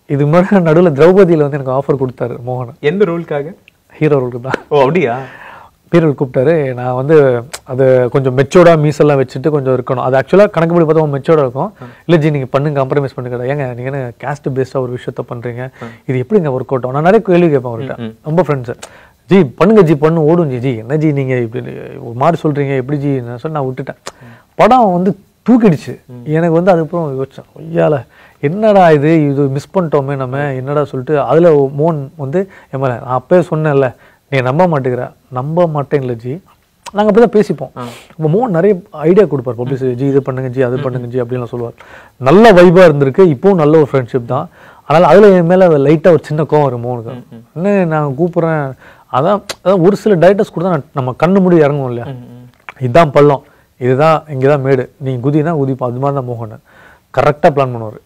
இதுக்கு முன்னாடி நடுவில் திரௌபதியில் வந்து எனக்கு ஆஃபர் கொடுத்தாரு மோகன் எந்த ரோலுக்காக ஹீரோ ரோலுக்கு தான் ஓ அப்படியா பீரியட் கூப்பிட்டாரு நான் வந்து அது கொஞ்சம் மெச்சோர்டாக மீசெல்லாம் வச்சுட்டு கொஞ்சம் இருக்கணும் அது ஆக்சுவலாக கணக்கு படி பார்த்தா மெச்சோர்டாக இருக்கும் இல்லை ஜி நீங்கள் பண்ணுங்க கம்ப்ரமைஸ் பண்ணுங்க ஏங்க நீங்கள் என்ன கேஸ்ட் பேஸ்டாக ஒரு விஷயத்த பண்ணுறீங்க இது எப்படிங்க ஒர்க் அவுட் ஆகும் நான் நிறைய கேள்வி கேட்பேன் அவர்கிட்ட ரொம்ப ஃப்ரெண்ட்ஸு ஜி பண்ணுங்க ஜி பண்ணு ஓடும் ஜி ஜி என்ன ஜி நீங்கள் இப்படி ஒரு மாதிரி சொல்கிறீங்க எப்படி ஜி நான் சொல்லி நான் விட்டுட்டேன் படம் வந்து தூக்கிடுச்சு எனக்கு வந்து அதுக்கப்புறம் யோசிச்சேன் ஐயால என்னடா இது இது மிஸ் பண்ணிட்டோமே நம்ம என்னடா சொல்லிட்டு அதில் மோன் வந்து என் மேலே நான் அப்பயே சொன்னேன்ல நீ நம்ப மாட்டேங்கிற நம்ப மாட்டேன்ல ஜி நாங்கள் அப்படி தான் பேசிப்போம் இப்போ மோகன் நிறைய ஐடியா கொடுப்பார் பப்ளிசிட்டி ஜி இது பண்ணுங்க ஜி அது பண்ணுங்க ஜி அப்படின்லாம் சொல்லுவார் நல்ல வைபாக இருந்திருக்கு இப்போவும் நல்ல ஒரு ஃப்ரெண்ட்ஷிப் தான் அதனால் அதில் என் மேலே லைட்டாக ஒரு சின்ன கோவம் வரும் மோகனுக்கு என்ன நான் கூப்பிட்றேன் அதான் அதான் ஒரு சில டைரக்டர்ஸ் கூட தான் நம்ம கண்ணு மூடி இறங்குவோம் இல்லையா இதுதான் பள்ளம் இதுதான் இங்கே தான் மேடு நீ குதினா குதிப்போம் அது மாதிரி தான் மோகன் கரெக்டாக பிளான் பண்ணுவார்